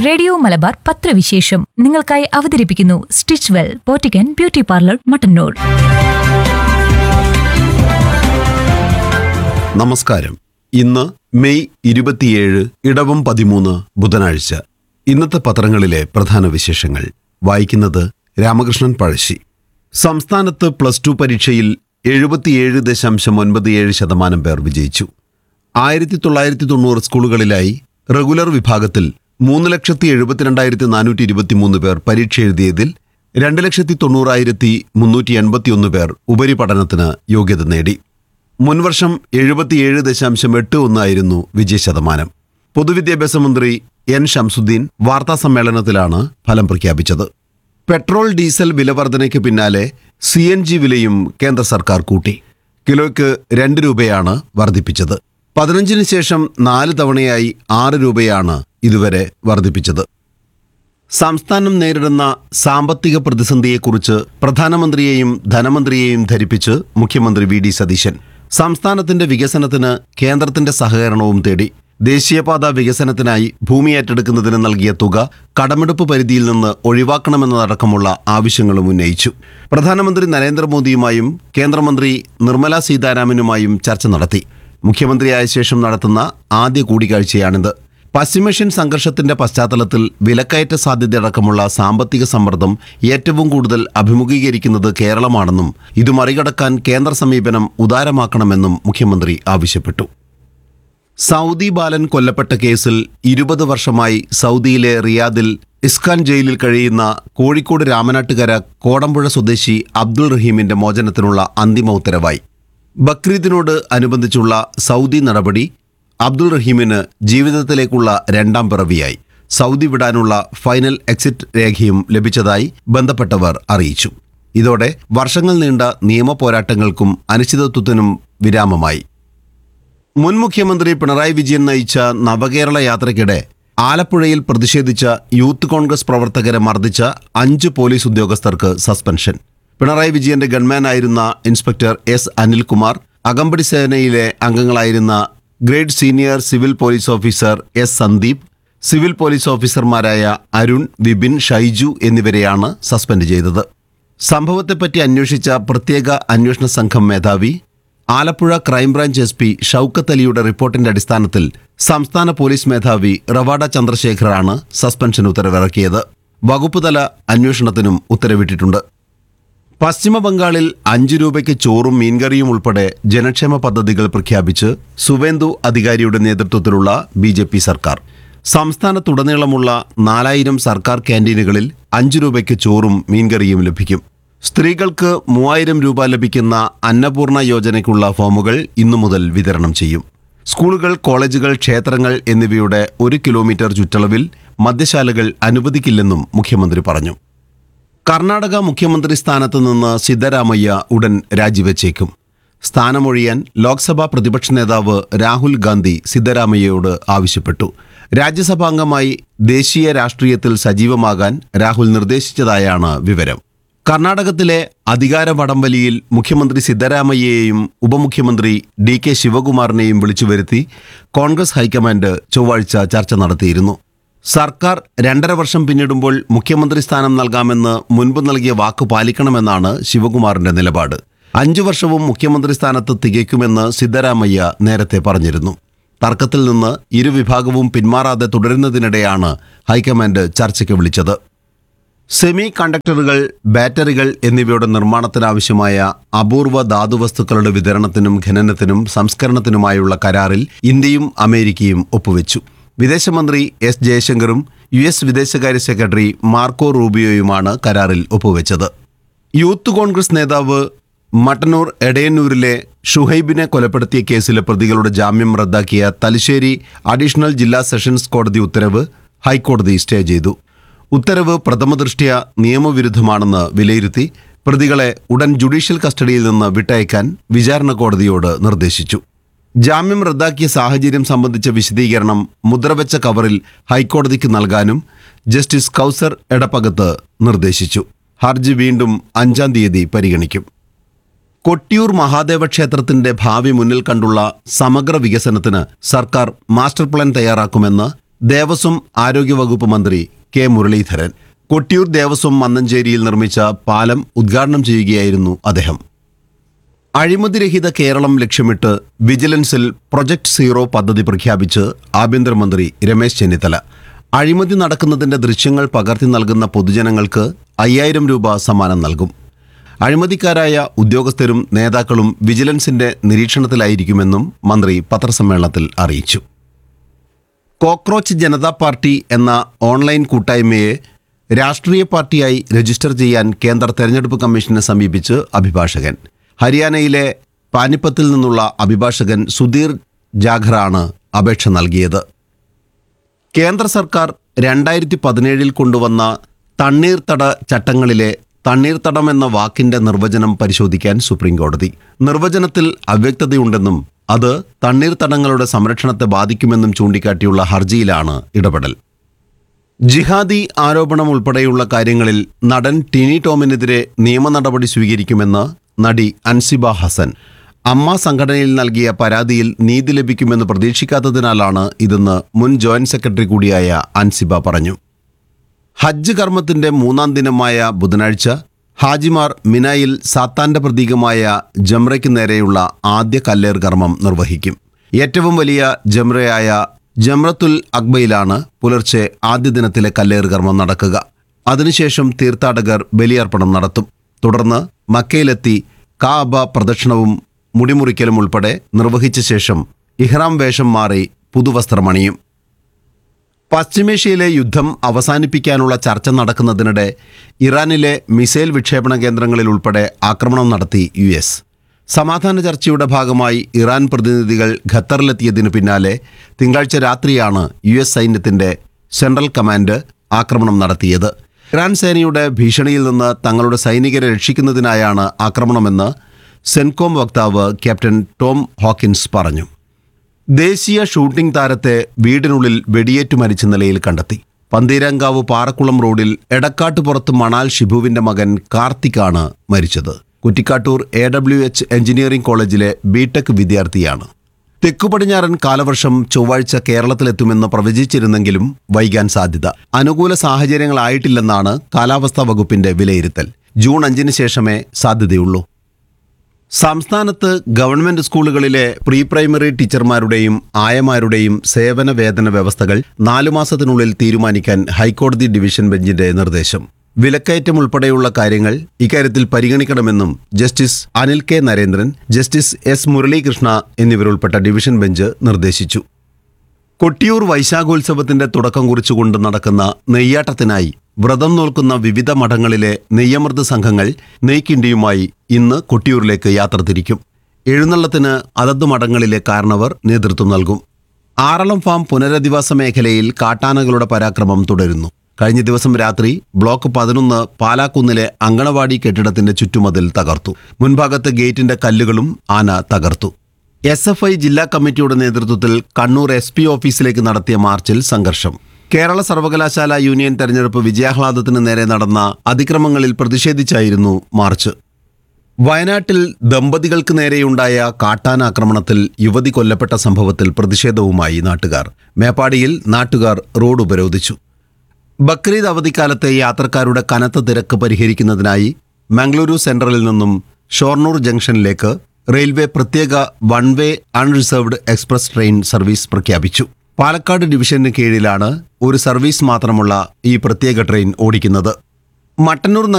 radio Malabar പത്രവിശേഷം നിങ്ങൾക്കായി അവതരിപ്പിക്കുന്നു സ്റ്റിച്ച് വെൽ പോറ്റിക്കൻ ബ്യൂട്ടി പാർലർ മട്ടന്നൂർ നമസ്കാരം ഇന്ന് മെയ് ഇരുപത്തിയേഴ് ഇടവം പതിമൂന്ന് ബുധനാഴ്ച ഇന്നത്തെ പത്രങ്ങളിലെ പ്രധാന വിശേഷങ്ങൾ വായിക്കുന്നത് രാമകൃഷ്ണൻ പഴശ്ശി സംസ്ഥാനത്ത് പ്ലസ് ടു പരീക്ഷയിൽ എഴുപത്തിയേഴ് ദശാംശം ഒൻപത് ഏഴ് ശതമാനം പേർ വിജയിച്ചു ആയിരത്തി തൊള്ളായിരത്തി തൊണ്ണൂറ് സ്കൂളുകളിലായി റെഗുലർ വിഭാഗത്തിൽ മൂന്ന് ലക്ഷത്തി എഴുപത്തിരണ്ടായിരത്തി നാനൂറ്റി ഇരുപത്തിമൂന്ന് പേർ പരീക്ഷ എഴുതിയതിൽ രണ്ട് ലക്ഷത്തി തൊണ്ണൂറായിരത്തി മുന്നൂറ്റി എൺപത്തിയൊന്ന് പേർ ഉപരിപഠനത്തിന് യോഗ്യത നേടി മുൻവർഷം എഴുപത്തിയേഴ് ദശാംശം എട്ട് ഒന്നായിരുന്നു വിജയശതമാനം പൊതുവിദ്യാഭ്യാസ മന്ത്രി എൻ ഷംസുദ്ദീൻ വാർത്താ സമ്മേളനത്തിലാണ് ഫലം പ്രഖ്യാപിച്ചത് പെട്രോൾ ഡീസൽ വില വർധനയ്ക്ക് പിന്നാലെ സി എൻ ജി വിലയും കേന്ദ്ര സർക്കാർ കൂട്ടി കിലോയ്ക്ക് രണ്ട് രൂപയാണ് വർദ്ധിപ്പിച്ചത് പതിനഞ്ചിന് ശേഷം നാല് തവണയായി ആറ് രൂപയാണ് ഇതുവരെ വർദ്ധിപ്പിച്ചത് സംസ്ഥാനം നേരിടുന്ന സാമ്പത്തിക പ്രതിസന്ധിയെക്കുറിച്ച് പ്രധാനമന്ത്രിയെയും ധനമന്ത്രിയെയും ധരിപ്പിച്ച് മുഖ്യമന്ത്രി വി ഡി സതീശൻ സംസ്ഥാനത്തിന്റെ വികസനത്തിന് കേന്ദ്രത്തിന്റെ സഹകരണവും തേടി ദേശീയപാത വികസനത്തിനായി ഭൂമി ഏറ്റെടുക്കുന്നതിന് നൽകിയ തുക കടമെടുപ്പ് പരിധിയിൽ നിന്ന് ഒഴിവാക്കണമെന്നതടക്കമുള്ള ആവശ്യങ്ങളും ഉന്നയിച്ചു പ്രധാനമന്ത്രി നരേന്ദ്രമോദിയുമായും കേന്ദ്രമന്ത്രി നിർമ്മല സീതാരാമനുമായും ചർച്ച നടത്തി മുഖ്യമന്ത്രിയായ ശേഷം നടത്തുന്ന ആദ്യ കൂടിക്കാഴ്ചയാണിത് പശ്ചിമേഷ്യൻ സംഘർഷത്തിന്റെ പശ്ചാത്തലത്തിൽ വിലക്കയറ്റ സാധ്യതയടക്കമുള്ള സാമ്പത്തിക സമ്മർദ്ദം ഏറ്റവും കൂടുതൽ അഭിമുഖീകരിക്കുന്നത് കേരളമാണെന്നും ഇത് മറികടക്കാൻ കേന്ദ്ര സമീപനം ഉദാരമാക്കണമെന്നും മുഖ്യമന്ത്രി ആവശ്യപ്പെട്ടു സൗദി ബാലൻ കൊല്ലപ്പെട്ട കേസിൽ ഇരുപത് വർഷമായി സൗദിയിലെ റിയാദിൽ ഇസ്കാൻ ജയിലിൽ കഴിയുന്ന കോഴിക്കോട് രാമനാട്ടുകര കോടമ്പുഴ സ്വദേശി അബ്ദുൾ റഹീമിന്റെ മോചനത്തിനുള്ള അന്തിമ ഉത്തരവായി ബക്രീദിനോട് അനുബന്ധിച്ചുള്ള സൗദി നടപടി അബ്ദുൾ റഹീമിന് ജീവിതത്തിലേക്കുള്ള രണ്ടാം പിറവിയായി സൗദി വിടാനുള്ള ഫൈനൽ എക്സിറ്റ് രേഖയും ലഭിച്ചതായി ബന്ധപ്പെട്ടവർ അറിയിച്ചു ഇതോടെ വർഷങ്ങൾ നീണ്ട നിയമ പോരാട്ടങ്ങൾക്കും അനിശ്ചിതത്വത്തിനും വിരാമമായി മുൻ മുഖ്യമന്ത്രി പിണറായി വിജയൻ നയിച്ച നവകേരള യാത്രയ്ക്കിടെ ആലപ്പുഴയിൽ പ്രതിഷേധിച്ച യൂത്ത് കോൺഗ്രസ് പ്രവർത്തകരെ മർദ്ദിച്ച അഞ്ച് പോലീസ് ഉദ്യോഗസ്ഥർക്ക് സസ്പെൻഷൻ പിണറായി വിജയന്റെ ഗൺമാനായിരുന്ന ഇൻസ്പെക്ടർ എസ് അനിൽകുമാർ അകമ്പടി സേനയിലെ അംഗങ്ങളായിരുന്ന grade senior civil police officer S Sandeep civil police ഓഫീസർമാരായ അരുൺ വിപിൻ ഷൈജു എന്നിവരെയാണ് സസ്പെൻഡ് ചെയ്തത് സംഭവത്തെപ്പറ്റി അന്വേഷിച്ച പ്രത്യേക അന്വേഷണ സംഘം മേധാവി Alappuzha crime branch S P Shoukath അലിയുടെ റിപ്പോർട്ടിന്റെ അടിസ്ഥാനത്തിൽ സംസ്ഥാന പോലീസ് മേധാവി റവാഡ ചന്ദ്രശേഖറാണ് സസ്പെൻഷൻ ഉത്തരവിറക്കിയത് വകുപ്പ് തല അന്വേഷണത്തിനും ഉത്തരവിട്ടിട്ടുണ്ട് പശ്ചിമ ബംഗാളിൽ അഞ്ചു രൂപയ്ക്ക് ചോറും മീൻകറിയും ഉൾപ്പെടെ ജനക്ഷേമ പദ്ധതികൾ പ്രഖ്യാപിച്ച് സുവേന്ദു അധികാരിയുടെ നേതൃത്വത്തിലുള്ള ബി ജെ പി സർക്കാർ സംസ്ഥാനത്തുടനീളമുള്ള നാലായിരം സർക്കാർ ക്യാൻറ്റീനുകളിൽ അഞ്ചു രൂപയ്ക്ക് ചോറും മീൻകറിയും ലഭിക്കും സ്ത്രീകൾക്ക് മൂവായിരം രൂപ ലഭിക്കുന്ന അന്നപൂർണ യോജനയ്ക്കുള്ള ഫോമുകൾ ഇന്നു മുതൽ വിതരണം ചെയ്യും സ്കൂളുകൾ കോളേജുകൾ ക്ഷേത്രങ്ങൾ എന്നിവയുടെ ഒരു കിലോമീറ്റർ ചുറ്റളവിൽ മദ്യശാലകൾ അനുവദിക്കില്ലെന്നും മുഖ്യമന്ത്രി പറഞ്ഞു കർണാടക മുഖ്യമന്ത്രി സ്ഥാനത്ത് നിന്ന് സിദ്ധരാമയ്യ ഉടൻ രാജിവെച്ചേക്കും സ്ഥാനമൊഴിയാൻ ലോക്സഭാ പ്രതിപക്ഷ നേതാവ് രാഹുൽ ഗാന്ധി സിദ്ധരാമയ്യയോട് ആവശ്യപ്പെട്ടു രാജ്യസഭാംഗമായി ദേശീയ രാഷ്ട്രീയത്തിൽ സജീവമാകാൻ രാഹുൽ നിർദ്ദേശിച്ചതായാണ് വിവരം കർണാടകത്തിലെ അധികാര വടംവലിയിൽ മുഖ്യമന്ത്രി സിദ്ധരാമയ്യയെയും ഉപമുഖ്യമന്ത്രി ഡി കെ ശിവകുമാറിനെയും വിളിച്ചു വരുത്തി കോൺഗ്രസ് ഹൈക്കമാൻഡ് ചൊവ്വാഴ്ച ചർച്ച നടത്തിയിരുന്നു സർക്കാർ രണ്ടര വർഷം പിന്നിടുമ്പോൾ മുഖ്യമന്ത്രി സ്ഥാനം നൽകാമെന്ന് മുൻപ് നൽകിയ വാക്ക് പാലിക്കണമെന്നാണ് ശിവകുമാറിന്റെ നിലപാട് അഞ്ചു വർഷവും മുഖ്യമന്ത്രി സ്ഥാനത്ത് തികയ്ക്കുമെന്ന് സിദ്ധരാമയ്യ നേരത്തെ പറഞ്ഞിരുന്നു തർക്കത്തിൽ നിന്ന് ഇരുവിഭാഗവും പിന്മാറാതെ തുടരുന്നതിനിടെയാണ് ഹൈക്കമാൻഡ് ചർച്ചയ്ക്ക് വിളിച്ചത് സെമി കണ്ടക്ടറുകൾ ബാറ്ററികൾ എന്നിവയുടെ നിർമ്മാണത്തിനാവശ്യമായ അപൂർവ ധാതുവസ്തുക്കളുടെ വിതരണത്തിനും ഖനനത്തിനും സംസ്കരണത്തിനുമായുള്ള കരാറിൽ ഇന്ത്യയും അമേരിക്കയും ഒപ്പുവെച്ചു വിദേശമന്ത്രി എസ് ജയശങ്കറും യു എസ് വിദേശകാര്യ സെക്രട്ടറി മാർക്കോ റൂബിയോയുമാണ് കരാറിൽ ഒപ്പുവെച്ചത് യൂത്ത് കോൺഗ്രസ് നേതാവ് മട്ടന്നൂർ എടയന്നൂരിലെ ഷുഹൈബിനെ കൊലപ്പെടുത്തിയ കേസിലെ പ്രതികളുടെ ജാമ്യം റദ്ദാക്കിയ തലശ്ശേരി അഡീഷണൽ ജില്ലാ സെഷൻസ് കോടതി ഉത്തരവ് ഹൈക്കോടതി സ്റ്റേ ചെയ്തു ഉത്തരവ് പ്രഥമദൃഷ്ട്യ നിയമവിരുദ്ധമാണെന്ന് വിലയിരുത്തി പ്രതികളെ ഉടൻ ജുഡീഷ്യൽ കസ്റ്റഡിയിൽ നിന്ന് വിട്ടയക്കാൻ വിചാരണ കോടതിയോട് നിർദ്ദേശിച്ചു ജാമ്യം റദ്ദാക്കിയ സാഹചര്യം സംബന്ധിച്ച വിശദീകരണം മുദ്രവെച്ച കവറിൽ ഹൈക്കോടതിക്ക് നൽകാനും ജസ്റ്റിസ് കൗസർ എടപ്പകത്ത് നിർദ്ദേശിച്ചു ഹർജി വീണ്ടും അഞ്ചാം തീയതി പരിഗണിക്കും കൊട്ടിയൂർ മഹാദേവ ക്ഷേത്രത്തിന്റെ ഭാവി മുന്നിൽ കണ്ടുള്ള സമഗ്ര വികസനത്തിന് സർക്കാർ മാസ്റ്റർ പ്ലാൻ തയ്യാറാക്കുമെന്ന് ദേവസ്വം ആരോഗ്യവകുപ്പ് മന്ത്രി കെ മുരളീധരൻ കൊട്ടിയൂർ ദേവസ്വം മന്നഞ്ചേരിയിൽ നിർമ്മിച്ച പാലം ഉദ്ഘാടനം ചെയ്യുകയായിരുന്നു അദ്ദേഹം അഴിമതിരഹിത കേരളം ലക്ഷ്യമിട്ട് വിജിലൻസിൽ പ്രൊജക്ട് സീറോ പദ്ധതി പ്രഖ്യാപിച്ച് ആഭ്യന്തരമന്ത്രി രമേശ് ചെന്നിത്തല അഴിമതി നടക്കുന്നതിന്റെ ദൃശ്യങ്ങൾ പകർത്തി നൽകുന്ന പൊതുജനങ്ങൾക്ക് അയ്യായിരം രൂപ സമ്മാനം നൽകും അഴിമതിക്കാരായ ഉദ്യോഗസ്ഥരും നേതാക്കളും വിജിലൻസിന്റെ നിരീക്ഷണത്തിലായിരിക്കുമെന്നും മന്ത്രി പത്രസമ്മേളനത്തിൽ അറിയിച്ചു കോക്രോച്ച് ജനതാ പാർട്ടി എന്ന ഓൺലൈൻ കൂട്ടായ്മയെ രാഷ്ട്രീയ പാർട്ടിയായി രജിസ്റ്റർ ചെയ്യാൻ കേന്ദ്ര തെരഞ്ഞെടുപ്പ് കമ്മീഷനെ സമീപിച്ച് അഭിഭാഷകൻ ഹരിയാനയിലെ പാനിപ്പത്തിൽ നിന്നുള്ള അഭിഭാഷകൻ സുധീർ ജാഖറാണ് അപേക്ഷ നൽകിയത് കേന്ദ്ര സർക്കാർ രണ്ടായിരത്തി പതിനേഴിൽ കൊണ്ടുവന്ന തണ്ണീർത്തട ചട്ടങ്ങളിലെ തണ്ണീർത്തടം എന്ന വാക്കിന്റെ നിർവചനം പരിശോധിക്കാൻ സുപ്രീം കോടതി നിർവചനത്തിൽ അവ്യക്തതയുണ്ടെന്നും അത് തണ്ണീർത്തടങ്ങളുടെ സംരക്ഷണത്തെ ബാധിക്കുമെന്നും ചൂണ്ടിക്കാട്ടിയുള്ള ഹർജിയിലാണ് ഇടപെടൽ ജിഹാദി ആരോപണം ഉൾപ്പെടെയുള്ള കാര്യങ്ങളിൽ നടൻ ടിനി ടോമിനെതിരെ നിയമ നടപടി സ്വീകരിക്കുമെന്ന് നടി അൻസിബ ഹസൻ അമ്മ സംഘടനയിൽ നൽകിയ പരാതിയിൽ നീതി ലഭിക്കുമെന്ന് പ്രതീക്ഷിക്കാത്തതിനാലാണ് ഇതെന്ന് മുൻ ജോയിന്റ് സെക്രട്ടറി കൂടിയായ അൻസിബ പറഞ്ഞു ഹജ്ജ് കർമ്മത്തിന്റെ മൂന്നാം ദിനമായ ബുധനാഴ്ച ഹാജിമാർ മിനായിൽ സാത്താന്റെ പ്രതീകമായ ജംറയ്ക്ക് നേരെയുള്ള ആദ്യ കല്ലേർ കർമ്മം നിർവഹിക്കും ഏറ്റവും വലിയ ജംറയായ ജംറത്തുൽ അക്ബയിലാണ് പുലർച്ചെ ആദ്യ ദിനത്തിലെ കല്ലേർ കർമ്മം നടക്കുക അതിനുശേഷം തീർത്ഥാടകർ ബലിയർപ്പണം നടത്തും തുടർന്ന് മക്കയിലെത്തി കാബ പ്രദക്ഷിണവും മുടിമുറിക്കലും ഉൾപ്പെടെ നിർവഹിച്ച ശേഷം ഇഹ്റാം വേഷം മാറി പുതുവസ്ത്രമണിയും പശ്ചിമേഷ്യയിലെ യുദ്ധം അവസാനിപ്പിക്കാനുള്ള ചർച്ച നടക്കുന്നതിനിടെ ഇറാനിലെ മിസൈൽ വിക്ഷേപണ കേന്ദ്രങ്ങളിൽ ഉൾപ്പെടെ ആക്രമണം നടത്തി യു എസ് സമാധാന ചർച്ചയുടെ ഭാഗമായി ഇറാൻ പ്രതിനിധികൾ ഖത്തറിലെത്തിയതിനു പിന്നാലെ തിങ്കളാഴ്ച രാത്രിയാണ് യു എസ് സൈന്യത്തിന്റെ സെൻട്രൽ കമാൻഡ് ആക്രമണം നടത്തിയത് ഇറാൻ സേനയുടെ ഭീഷണിയിൽ നിന്ന് തങ്ങളുടെ സൈനികരെ രക്ഷിക്കുന്നതിനായാണ് ആക്രമണമെന്ന് സെൻകോം വക്താവ് ക്യാപ്റ്റൻ ടോം ഹോക്കിൻസ് പറഞ്ഞു ദേശീയ ഷൂട്ടിംഗ് താരത്തെ വീടിനുള്ളിൽ വെടിയേറ്റു മരിച്ച നിലയിൽ കണ്ടെത്തി പന്തീരങ്കാവ് പാറക്കുളം റോഡിൽ എടക്കാട്ടുപുറത്ത് മണാൽ ഷിബുവിന്റെ മകൻ കാർത്തിക്കാണ് മരിച്ചത് കുറ്റിക്കാട്ടൂർ എ ഡബ്ല്യു എച്ച് എഞ്ചിനീയറിംഗ് കോളേജിലെ ബിടെക് വിദ്യാർത്ഥിയാണ് തെക്കു പടിഞ്ഞാറൻ കാലവർഷം ചൊവ്വാഴ്ച കേരളത്തിലെത്തുമെന്ന് പ്രവചിച്ചിരുന്നെങ്കിലും വൈകാൻ സാധ്യത അനുകൂല സാഹചര്യങ്ങളായിട്ടില്ലെന്നാണ് കാലാവസ്ഥാ വകുപ്പിന്റെ വിലയിരുത്തൽ ജൂൺ അഞ്ചിന് ശേഷമേ സാധ്യതയുള്ളൂ സംസ്ഥാനത്ത് ഗവൺമെന്റ് സ്കൂളുകളിലെ പ്രീ പ്രൈമറി ടീച്ചർമാരുടെയും ആയമാരുടെയും സേവന വേതന വ്യവസ്ഥകൾ നാലു മാസത്തിനുള്ളിൽ തീരുമാനിക്കാൻ ഹൈക്കോടതി ഡിവിഷൻ ബെഞ്ചിന്റെ നിർദ്ദേശം വിലക്കയറ്റം ഉൾപ്പെടെയുള്ള കാര്യങ്ങൾ ഇക്കാര്യത്തിൽ പരിഗണിക്കണമെന്നും justice Anil K Narendran justice S Muralikrishna എന്നിവരുൾപ്പെട്ട ഡിവിഷൻ ബെഞ്ച് നിർദ്ദേശിച്ചു കൊട്ടിയൂർ വൈശാഖോത്സവത്തിന്റെ തുടക്കം കുറിച്ചുകൊണ്ട് നടക്കുന്ന നെയ്യാട്ടത്തിനായി വ്രതം നോൽക്കുന്ന വിവിധ മഠങ്ങളിലെ നെയ്യമൃത് സംഘങ്ങൾ നെയ്ക്കിണ്ടിയുമായി ഇന്ന് കൊട്ടിയൂരിലേക്ക് യാത്ര തിരിക്കും എഴുന്നള്ളത്തിന് അതത് മഠങ്ങളിലെ കാരണവർ നേതൃത്വം നൽകും ആറളം ഫാം പുനരധിവാസ മേഖലയിൽ കാട്ടാനകളുടെ പരാക്രമം തുടരുന്നു കഴിഞ്ഞ ദിവസം രാത്രി ബ്ലോക്ക് പതിനൊന്ന് പാലാക്കുന്നിലെ അങ്കണവാടി കെട്ടിടത്തിന്റെ ചുറ്റുമതിൽ തകർത്തു മുൻഭാഗത്തെ ഗേറ്റിന്റെ കല്ലുകളും ആന തകർത്തു എസ് എഫ് ഐ ജില്ലാ കമ്മിറ്റിയുടെ നേതൃത്വത്തിൽ കണ്ണൂർ എസ് പി ഓഫീസിലേക്ക് നടത്തിയ മാർച്ചിൽ സംഘർഷം കേരള സർവകലാശാല യൂണിയൻ തെരഞ്ഞെടുപ്പ് വിജയാഹ്ലാദത്തിന് നേരെ നടന്ന അതിക്രമങ്ങളിൽ പ്രതിഷേധിച്ചായിരുന്നു മാർച്ച് വയനാട്ടിൽ ദമ്പതികൾക്ക് നേരെയുണ്ടായ കാട്ടാനാക്രമണത്തിൽ യുവതി കൊല്ലപ്പെട്ട സംഭവത്തിൽ പ്രതിഷേധവുമായി നാട്ടുകാർ മേപ്പാടിയിൽ നാട്ടുകാർ റോഡ് ഉപരോധിച്ചു ബക്രീദ് അവധിക്കാലത്തെ യാത്രക്കാരുടെ കനത്ത തിരക്ക് പരിഹരിക്കുന്നതിനായി മംഗളൂരു സെൻട്രലിൽ നിന്നും ഷൊർണൂർ ജംഗ്ഷനിലേക്ക് റെയിൽവേ പ്രത്യേക one way unreserved express train service പ്രഖ്യാപിച്ചു പാലക്കാട് ഡിവിഷന് കീഴിലാണ് ഒരു സർവീസ് മാത്രമുള്ള ഈ പ്രത്യേക ട്രെയിൻ ഓടിക്കുന്നത് മട്ടന്നൂർ